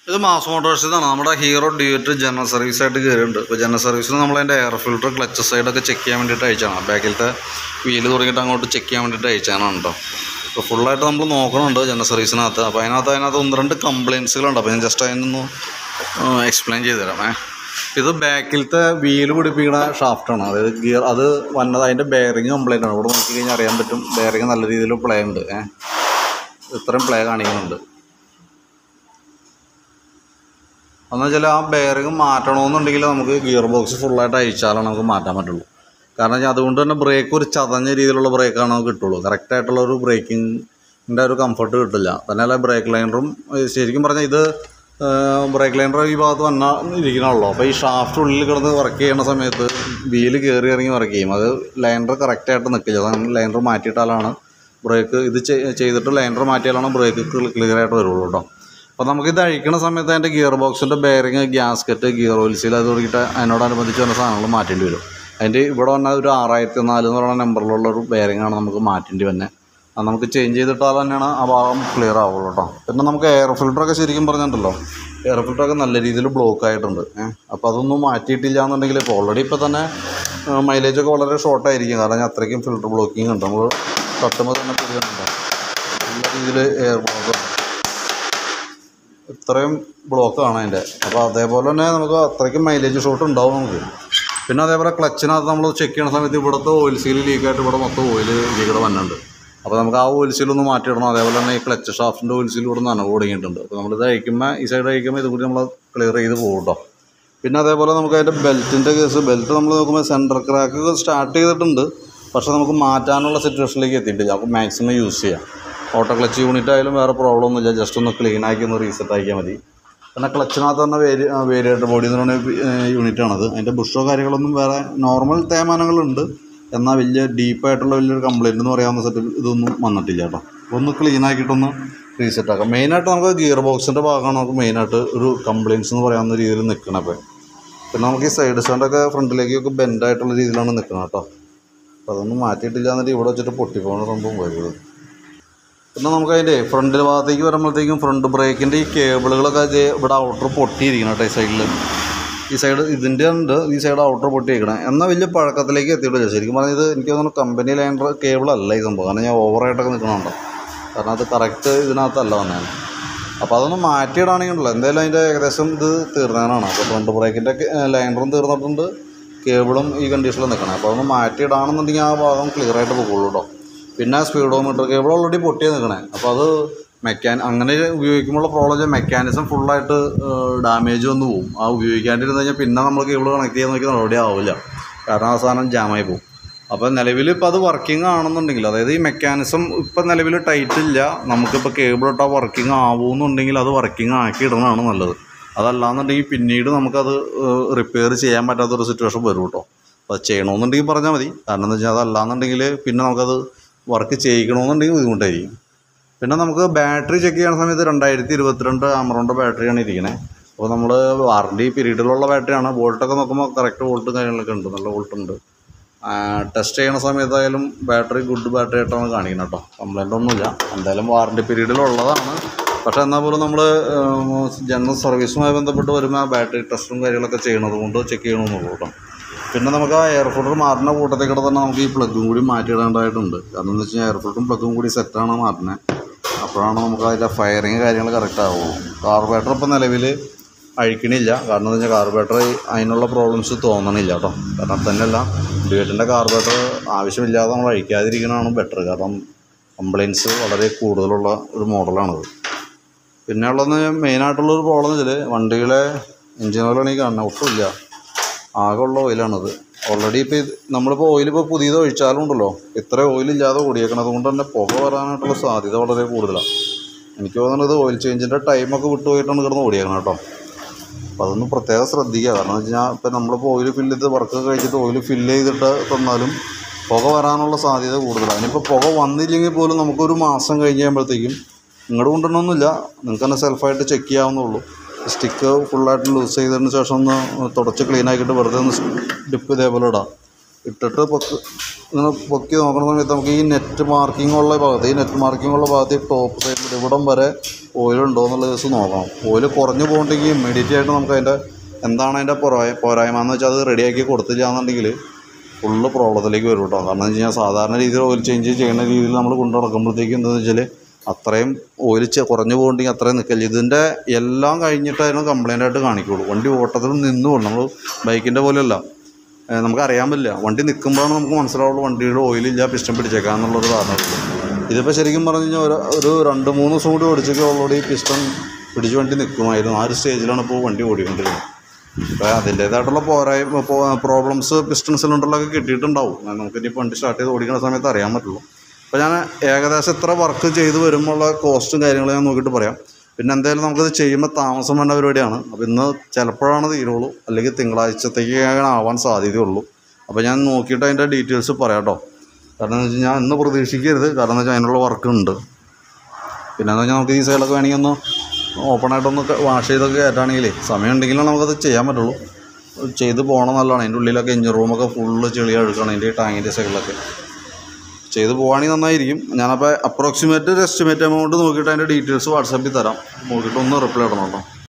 ഇത് മാസ് മോട്ടോഴ്സിൽ നിന്നാണ് നമ്മുടെ ഹീറോ ഡ്യൂറ്റ് ജനറൽ സർവീസ് ആയിട്ട് കയറിയിട്ടുണ്ട് ഇപ്പോൾ ജനറൽ സർവീസിൽ നമ്മൾ അതിൻ്റെ എയർ ഫിൽറ്റർ ക്ലച്ച് സൈഡൊക്കെ ചെക്ക് ചെയ്യാൻ വേണ്ടിയിട്ട് അയച്ചാണ് ബാക്കിലത്തെ വീല് തുടങ്ങിയിട്ട് അങ്ങോട്ട് ചെക്ക് ചെയ്യാൻ വേണ്ടിയിട്ട് അയച്ചാണ് കേട്ടോ ഇപ്പോൾ ഫുള്ളായിട്ട് നമ്മൾ നോക്കണുണ്ട് ജനറൽ സർവീസിനകത്ത് അപ്പോൾ അതിനകത്ത് അതിനകത്ത് ഒന്ന് രണ്ട് കംപ്ലയിൻസുകളുണ്ട് അപ്പോൾ ഞാൻ ജസ്റ്റ് അതിനൊന്ന് എക്സ്പ്ലെയിൻ ചെയ്ത് തരാം ഏ ഇത് ബാക്കിലത്തെ വീല് പിടിപ്പിക്കുന്ന ഷാഫ്റ്റാണ് അതായത് ഗിയർ അത് വന്നത് അതിൻ്റെ ബെയറിങ് കംപ്ലൈൻ്റ് ആണ് ഇവിടെ നോക്കി കഴിഞ്ഞാൽ അറിയാൻ പറ്റും ബെയറിങ് നല്ല രീതിയിൽ പ്ലേ ഉണ്ട് ഏ ഇത്രയും പ്ലേ കാണിക്കുന്നുണ്ട് എന്ന് വെച്ചാൽ ആ ബെയറിങ് മാറ്റണമെന്നുണ്ടെങ്കിൽ നമുക്ക് ഗിയർ ബോക്സ് ഫുള്ളായിട്ട് അയച്ചാലാണ് നമുക്ക് മാറ്റാൻ പറ്റുള്ളൂ കാരണം വെച്ചാൽ അതുകൊണ്ട് തന്നെ ബ്രേക്ക് ഒരു ചതഞ്ഞ രീതിയിലുള്ള ബ്രേക്കാണ് നമുക്ക് കിട്ടുള്ളൂ കറക്റ്റായിട്ടുള്ള ഒരു ബ്രേക്കിങ്ങിൻ്റെ ഒരു കംഫർട്ട് കിട്ടില്ല തന്നെയല്ല ബ്രേക്ക് ലൈനറും ശരിക്കും പറഞ്ഞാൽ ഇത് ബ്രേക്ക് ലൈനർ ഈ ഭാഗത്ത് വന്ന ഇരിക്കണമല്ലോ അപ്പോൾ ഈ ഷാഫ്റ്റ് ഉള്ളിൽ കിടന്ന് വർക്ക് ചെയ്യുന്ന സമയത്ത് വീല് കയറി ഇറങ്ങി വർക്ക് ചെയ്യും അത് ലൈനർ കറക്റ്റായിട്ട് നിൽക്കില്ല അതാണ് ലൈനർ മാറ്റിയിട്ടാലാണ് ബ്രേക്ക് ഇത് ചെയ്- ചെയ്തിട്ട് ലൈനർ മാറ്റിയാലാണ് ബ്രേക്ക് ക്ലിയർ ആയിട്ട് വരുള്ളൂ കേട്ടോ അപ്പോൾ നമുക്കിത് അഴിക്കണ സമയത്ത് അതിൻ്റെ ഗിയർ ബോക്സിൻ്റെ ബെയറിങ് ഗ്യാസ്കറ്റ് ഗിയർ ഓയിൽസിൽ അത് തുടങ്ങിയിട്ട് അതിനോടനുബന്ധിച്ച് വന്ന സാധനങ്ങൾ മാറ്റേണ്ടി വരും അതിൻ്റെ ഇവിടെ വന്ന ഒരു ആറായിരത്തി നാല് എന്ന് പറയുന്ന നമ്പറിലുള്ള ഒരു ബെയറിംഗ് ആണ് നമുക്ക് മാറ്റേണ്ടി വന്നെ അത് നമുക്ക് ചേഞ്ച് ചെയ്തിട്ടാൽ തന്നെയാണ് ആ ഭാഗം ക്ലിയർ ആവുള്ളൂ കേട്ടോ പിന്നെ നമുക്ക് എയർ ഫിൽറ്ററൊക്കെ ശരിക്കും പറഞ്ഞിട്ടുണ്ടല്ലോ എയർ ഫിൽറ്ററൊക്കെ നല്ല രീതിയിൽ ബ്ലോക്ക് ആയിട്ടുണ്ട് ഏഹ് അപ്പോൾ അതൊന്നും മാറ്റിയിട്ടില്ല എന്നുണ്ടെങ്കിൽ ഇപ്പോൾ ഓൾറെഡി ഇപ്പോൾ തന്നെ മൈലേജ് ഒക്കെ വളരെ ഷോർട്ടായിരിക്കും കാരണം ഞാൻ അത്രയ്ക്കും ഫിൽറ്റർ ബ്ലോക്കിംഗ് ഉണ്ട് നമ്മൾ തട്ടുമ്പോൾ തന്നെ പുതിയുണ്ട് നല്ല രീതിയിൽ എയർ ബ്ലോക്ക് ഇത്രയും ബ്ലോക്കാണ് അതിൻ്റെ അപ്പോൾ അതേപോലെ തന്നെ നമുക്ക് അത്രയ്ക്കും മൈലേജ് ഷോട്ട് ഉണ്ടാവും നമുക്ക് പിന്നെ അതേപോലെ ക്ലച്ചിനകത്ത് നമ്മൾ ചെക്ക് ചെയ്യുന്ന സമയത്ത് ഇവിടുത്തെ ഓയിൽ സീൽ ലീക്കായിട്ട് ഇവിടെ മൊത്തം ഓയിൽ ലീക്കടെ വന്നുണ്ട് അപ്പോൾ നമുക്ക് ആ ഓയിൽ സീൽ ഒന്ന് മാറ്റിയിടണം അതേപോലെ തന്നെ ഈ ക്ലച്ച് ഷാഫ്റ്റിൻ്റെ ഓയിൽ സീൽ ഇവിടെ നനവ് തുടങ്ങിയിട്ടുണ്ട് അപ്പോൾ നമ്മളിത് അഴിക്കുമ്പോൾ ഈ സൈഡ് അഴിക്കുമ്പോൾ ഇത് കൂടി നമ്മൾ ക്ലിയർ ചെയ്ത് പോകും കേട്ടോ പിന്നെ അതേപോലെ നമുക്ക് അതിൻ്റെ ബെൽറ്റിൻ്റെ കേസ് ബെൽറ്റ് നമ്മൾ നോക്കുമ്പോൾ സെൻറ്റർ ക്രാക്ക് സ്റ്റാർട്ട് ചെയ്തിട്ടുണ്ട് പക്ഷേ നമുക്ക് മാറ്റാനുള്ള സിറ്റുവേഷനിലേക്ക് എത്തിയിട്ടില്ല അപ്പോൾ മാക്സിമം യൂസ് ചെയ്യാം ഓട്ടോ ക്ലച്ച് യൂണിറ്റ് ആയാലും വേറെ പ്രോബ്ലം ഒന്നുമില്ല ജസ്റ്റ് ഒന്ന് ക്ലീൻ ആക്കി ഒന്ന് റീസെറ്റ് ആക്കിയാൽ മതി പിന്നെ ക്ലച്ചിനകത്ത് തന്നെ വേരി വേരിയേറ്റർ ബോഡി എന്ന് പറയുന്ന യൂണിറ്റാണത് അതിൻ്റെ ബുഷോ കാര്യങ്ങളൊന്നും വേറെ നോർമൽ തേമാനങ്ങളുണ്ട് എന്നാൽ വലിയ ഡീപ്പായിട്ടുള്ള വലിയൊരു കംപ്ലയിൻ്റ് എന്ന് പറയാവുന്ന സെറ്റ് ഇതൊന്നും വന്നിട്ടില്ല കേട്ടോ ഒന്ന് ക്ലീൻ ആക്കിയിട്ടൊന്ന് റീസെറ്റ് ആക്കാം മെയിനായിട്ട് നമുക്ക് ഗിയർ ബോക്സിൻ്റെ ഭാഗമാണ് നമുക്ക് മെയിനായിട്ട് ഒരു കംപ്ലയിൻസ് എന്ന് പറയാവുന്ന രീതിയിൽ നിൽക്കണം അപ്പോൾ പിന്നെ നമുക്ക് ഈ സൈഡ് സ്റ്റാൻഡൊക്കെ ഫ്രണ്ടിലേക്കൊക്കെ ബെൻഡായിട്ടുള്ള രീതിയിലാണ് നിൽക്കുന്നത് കേട്ടോ അപ്പോൾ അതൊന്നും മാറ്റിയിട്ടില്ല എന്നിട്ട് ഇവിടെ വെച്ചിട്ട് പൊട്ടിപ്പോകുന്ന സംഭവം വരുന്നത് പിന്നെ നമുക്ക് അതിൻ്റെ ഫ്രണ്ട് ഭാഗത്തേക്ക് വരുമ്പോഴത്തേക്കും ഫ്രണ്ട് ബ്രേക്കിൻ്റെ ഈ കേബിളുകളൊക്കെ ഇത് ഇവിടെ ഔട്ടർ പൊട്ടിയിരിക്കണം കേട്ടോ ഈ സൈഡിൽ ഈ സൈഡ് ഇതിൻ്റെ ഉണ്ട് ഈ സൈഡ് ഔട്ടർ പൊട്ടിയിരിക്കണം എന്നാൽ വലിയ പഴക്കത്തിലേക്ക് എത്തിയിട്ടില്ല ശരിക്കും പറഞ്ഞാൽ ഇത് എനിക്ക് തോന്നുന്നു കമ്പനി ലൈനർ കേബിൾ അല്ല ഈ സംഭവം കാരണം ഞാൻ ഓവറായിട്ടൊക്കെ നിൽക്കണുണ്ടോ കാരണം അത് കറക്റ്റ് ഇതിനകത്തല്ല വന്നതാണ് അപ്പോൾ അതൊന്ന് മാറ്റിയിടാണെങ്കിലല്ലോ എന്തായാലും അതിൻ്റെ ഏകദേശം ഇത് തീർന്നതാണ് അപ്പോൾ ഫ്രണ്ട് ബ്രേക്കിൻ്റെ ലൈനറും തീർന്നിട്ടുണ്ട് കേബിളും ഈ കണ്ടീഷനിൽ നിൽക്കണം അപ്പോൾ അതൊന്ന് മാറ്റിയിടാണെന്നുണ്ടെങ്കിൽ ആ ഭാഗം ക്ലിയർ ആയിട്ട് പോകുള്ളൂ കേട്ടോ പിന്നെ സ്പീഡോമീറ്റർ കേബിൾ ഓൾറെഡി പൊട്ടിയേ നിൽക്കണേ അപ്പോൾ അത് മെക്കാൻ അങ്ങനെ ഉപയോഗിക്കുമ്പോഴുള്ള പ്രോബ്ലം വെച്ചാൽ മെക്കാനിസം ഫുള്ളായിട്ട് ഡാമേജ് വന്ന് പോകും ആ ഉപയോഗിക്കാണ്ടിരുന്ന് കഴിഞ്ഞാൽ പിന്നെ നമ്മൾ കേബിൾ കണക്ട് ചെയ്യാൻ നോക്കിയാൽ നടപടി ആവില്ല കാരണം ആ സാധനം ജാമായി പോകും അപ്പോൾ നിലവിൽ ഇപ്പോൾ അത് വർക്കിംഗ് ആണെന്നുണ്ടെങ്കിൽ അതായത് ഈ മെക്കാനിസം ഇപ്പം നിലവിൽ ടൈറ്റ് ഇല്ല നമുക്കിപ്പോൾ കേബിൾ ഇട്ടാൽ വർക്കിംഗ് ആവുമെന്നുണ്ടെങ്കിൽ അത് വർക്കിംഗ് ആക്കി ഇടുന്നതാണ് നല്ലത് അതല്ലാന്നുണ്ടെങ്കിൽ പിന്നീട് നമുക്കത് റിപ്പയർ ചെയ്യാൻ പറ്റാത്തൊരു സിറ്റുവേഷൻ വരും കേട്ടോ അപ്പോൾ അത് ചെയ്യണമെന്നുണ്ടെങ്കിൽ പറഞ്ഞാൽ മതി കാരണം എന്താ വെച്ചാൽ അതല്ലാന്നുണ്ടെങ്കിൽ പിന്നെ നമുക്കത് വർക്ക് ചെയ്യിക്കണമെന്നുണ്ടെങ്കിൽ ബുദ്ധിമുട്ടായിരിക്കും പിന്നെ നമുക്ക് ബാറ്ററി ചെക്ക് ചെയ്യുന്ന സമയത്ത് രണ്ടായിരത്തി ഇരുപത്തിരണ്ട് ആമറോണിൻ്റെ ബാറ്ററിയാണ് ഇരിക്കുന്നത് അപ്പോൾ നമ്മൾ വാറണ്ടി പീരീഡിലുള്ള ബാറ്ററിയാണ് വോൾട്ടൊക്കെ നോക്കുമ്പോൾ കറക്റ്റ് വോൾട്ടും കാര്യങ്ങളൊക്കെ ഉണ്ട് നല്ല വോൾട്ട് ഉണ്ട് ടെസ്റ്റ് ചെയ്യുന്ന സമയത്തായാലും ബാറ്ററി ഗുഡ് ബാറ്ററി ആയിട്ടാണ് കാണിക്കുന്നത് കേട്ടോ കംപ്ലൈൻ്റ് ഒന്നുമില്ല എന്തായാലും വാറണ്ടി പീരീഡിലുള്ളതാണ് പക്ഷേ എന്നാൽ പോലും നമ്മൾ ജനറൽ സർവീസുമായി ബന്ധപ്പെട്ട് വരുമ്പോൾ ആ ബാറ്ററി ടെസ്റ്റും കാര്യങ്ങളൊക്കെ ചെയ്യണത് കൊണ്ട് ചെക്ക് ചെയ്യണമെന്നുള്ളൂ കേട്ടോ പിന്നെ നമുക്ക് ആ എയർ ഫിൽറ്റർ മാറുന്ന കൂട്ടത്തിൽ കൂടെ തന്നെ നമുക്ക് ഈ പ്ലഗും കൂടി മാറ്റിയിടേണ്ടതായിട്ടുണ്ട് കാരണം എന്ന് വെച്ച് കഴിഞ്ഞാൽ എയർ ഫിൽറ്ററും പ്ലഗും കൂടി സെറ്റാണ് മാറ്റുന്നത് അപ്പോഴാണ് നമുക്ക് അതിൻ്റെ ഫയറിങ് കാര്യങ്ങൾ കറക്റ്റ് ആവുള്ളൂ കാർബേറ്റർ ഇപ്പോൾ നിലവിൽ അഴിക്കണില്ല കാരണം എന്ന് വെച്ചാൽ കാർബേറ്റർ അതിനുള്ള പ്രോബ്ലംസ് തോന്നണില്ല കേട്ടോ കാരണം തന്നെയല്ല ഡ്യൂറ്റിൻ്റെ കാർബേറ്റർ ആവശ്യമില്ലാതെ നമ്മൾ അഴിക്കാതിരിക്കണതാണ് ബെറ്റർ കാരണം കംപ്ലയിൻസ് വളരെ കൂടുതലുള്ള ഒരു മോഡലാണത് പിന്നെ ഉള്ളതെന്ന് മെയിനായിട്ടുള്ളൊരു പ്രോബ്ലം എന്ന് വെച്ചാൽ വണ്ടികളെ എഞ്ചിൻ ഓയിലാണ് ഈ കാണുന്നത് ഒട്ടുമില്ല ആകെ ഉള്ള ഓയിലാണത് ഓൾറെഡി ഇപ്പോൾ ഇത് നമ്മളിപ്പോൾ ഓയിൽ ഇപ്പോൾ പുതിയത് ഒഴിച്ചാലും ഉണ്ടല്ലോ ഇത്ര ഓയിലില്ലാതെ ഓടിയേക്കണം അതുകൊണ്ട് തന്നെ പുക വരാനായിട്ടുള്ള സാധ്യത വളരെ കൂടുതലാണ് എനിക്ക് തോന്നുന്നത് ഓയിൽ ചേഞ്ചിൻ്റെ ടൈമൊക്കെ വിട്ടു പോയിട്ടാണ് കിടന്ന് ഓടിയേക്കണം കേട്ടോ അപ്പോൾ അതൊന്ന് പ്രത്യേകം ശ്രദ്ധിക്കുക കാരണം എന്ന് വെച്ച് കഴിഞ്ഞാൽ ഇപ്പം നമ്മളിപ്പോൾ ഓയിൽ ഫില്ല് ചെയ്ത് വർക്ക് കഴിച്ചിട്ട് ഓയിൽ ഫില്ല് ചെയ്തിട്ട് തന്നാലും പുക വരാനുള്ള സാധ്യത കൂടുതലാണ് അതിനിപ്പോൾ പുക വന്നില്ലെങ്കിൽ പോലും നമുക്കൊരു മാസം കഴിഞ്ഞ് കഴിയുമ്പോഴത്തേക്കും ഇങ്ങോട്ട് കൊണ്ടുവരണമെന്നില്ല നിങ്ങൾക്ക് തന്നെ സെൽഫായിട്ട് ചെക്ക് ചെയ്യാവുന്നുള്ളൂ സ്റ്റിക്ക് ഫുള്ളായിട്ട് ലൂസ് ചെയ്തതിന് ശേഷം ഒന്ന് തുടച്ച് ക്ലീൻ ആക്കിയിട്ട് വെറുതെ ഒന്ന് ഡിപ്പ് ഇതേപോലെ ഇടാം ഇട്ടിട്ട് പൊക്ക് ഇങ്ങനെ പൊക്കി നോക്കുന്ന സമയത്ത് നമുക്ക് ഈ നെറ്റ് മാർക്കിംഗ് ഉള്ള ഭാഗത്ത് ഈ നെറ്റ് മാർക്കിംഗ് ഉള്ള ഭാഗത്ത് ഈ ടോപ്പ് സൈഡിൽ ഇവിടം വരെ ഓയിൽ ഉണ്ടോ എന്നുള്ള ദിവസം നോക്കണം ഓയിൽ കുറഞ്ഞു പോകണ്ടെങ്കിൽ ഇമ്മീഡിയറ്റ് ആയിട്ട് നമുക്ക് അതിൻ്റെ എന്താണ് അതിൻ്റെ പോരായ പോരായ്മ എന്ന് വെച്ചാൽ അത് റെഡിയാക്കി കൊടുത്തില്ല എന്നുണ്ടെങ്കിൽ ഫുള്ള് പ്രോബ്ലത്തിലേക്ക് വരും കേട്ടോ കാരണം എന്ന് വെച്ച് കഴിഞ്ഞാൽ സാധാരണ രീതിയിൽ ഓയിൽ ചേഞ്ച് ചെയ്യുന്ന രീതിയിൽ നമ്മൾ കൊണ്ടു നടക്കുമ്പോഴത്തേക്കും എന്താണെന്ന് വെച്ചാൽ അത്രയും ഓയിൽ കുറഞ്ഞു പോകണ്ടെങ്കിൽ അത്രയും നിൽക്കില്ല ഇതിൻ്റെ എല്ലാം കഴിഞ്ഞിട്ടായിരുന്നു കംപ്ലൈൻ്റ് ആയിട്ട് കാണിക്കുള്ളൂ വണ്ടി ഓട്ടത്തിൽ നിന്ന് പോകും നമ്മൾ ബൈക്കിൻ്റെ പോലെയല്ല ഏഹ് നമുക്കറിയാൻ പറ്റില്ല വണ്ടി നിൽക്കുമ്പോഴാണ് നമുക്ക് മനസ്സിലാവുള്ളൂ വണ്ടിയുടെ ഓയിലില്ല പിസ്റ്റം പിടിച്ചേക്കാം എന്നുള്ളൊരു ധാരണയുള്ളൂ ഇതിപ്പോൾ ശരിക്കും പറഞ്ഞു കഴിഞ്ഞാൽ ഒരു ഒരു രണ്ട് മൂന്ന് ദിവസം കൂടി ഓടിച്ചൊക്കെ ഓൾറെഡി പിസ്റ്റൺ പിടിച്ച് വണ്ടി നിൽക്കുമായിരുന്നു ആ ഒരു സ്റ്റേജിലാണ് ഇപ്പോൾ വണ്ടി ഓടിക്കൊണ്ടിരുന്നത് അപ്പോൾ അതിൻ്റേതായിട്ടുള്ള പോരായ്മ പ്രോബ്ലംസ് പിസ്റ്റൺ സിലിണ്ടറിലൊക്കെ കിട്ടിയിട്ടുണ്ടാവും നമുക്ക് ഇനി വണ്ടി സ്റ്റാർട്ട് ചെയ്ത് ഓടിക്കുന്ന സമയത്ത് അറിയാൻ പറ്റുള്ളൂ അപ്പോൾ ഞാൻ ഏകദേശം എത്ര വർക്ക് ചെയ്ത് വരുമ്പോഴുള്ള കോസ്റ്റും കാര്യങ്ങളും ഞാൻ നോക്കിയിട്ട് പറയാം പിന്നെ എന്തായാലും നമുക്കത് ചെയ്യുമ്പോൾ താമസം വേണ്ട പരിപാടിയാണ് അപ്പോൾ ഇന്ന് ചിലപ്പോഴാണ് തീരുള്ളൂ അല്ലെങ്കിൽ തിങ്കളാഴ്ചത്തേക്ക് ആവാൻ സാധ്യതയുള്ളൂ അപ്പോൾ ഞാൻ നോക്കിയിട്ട് അതിൻ്റെ ഡീറ്റെയിൽസ് പറയാം കേട്ടോ കാരണം എന്ന് വെച്ച് കഴിഞ്ഞാൽ ഇന്ന് പ്രതീക്ഷിക്കരുത് കാരണം എന്ന് വെച്ചാൽ അതിനുള്ള വർക്ക് ഉണ്ട് പിന്നെ എന്ന് വെച്ചാൽ നമുക്ക് ഈ സൈഡൊക്കെ വേണമെങ്കിൽ ഒന്ന് ഓപ്പണായിട്ടൊന്ന് വാഷ് ചെയ്തൊക്കെ കയറ്റാണെങ്കിലേ സമയം ഉണ്ടെങ്കിലാണ് നമുക്കത് ചെയ്യാൻ പറ്റുള്ളൂ ചെയ്ത് പോകണം നല്ലതാണ് അതിൻ്റെ ഉള്ളിലൊക്കെ എഞ്ചിൻ റൂമൊക്കെ ഫുള്ള് ചെളി അഴുക്കണം അതിൻ്റെ ടാങ്കിൻ്റെ സൈഡിലൊക്കെ ചെയ്ത് പോവുകയാണെങ്കിൽ നന്നായിരിക്കും ഞാനപ്പോൾ അപ്രോക്സിമേറ്റ് ഒരു എസ്റ്റിമേറ്റ് എമൗണ്ട് നോക്കിയിട്ട് അതിൻ്റെ ഡീറ്റെയിൽസ് വാട്സാപ്പിൽ തരാം നോക്കിയിട്ട് ഒന്ന് റിപ്ലൈ ഇടണം കേട്ടോ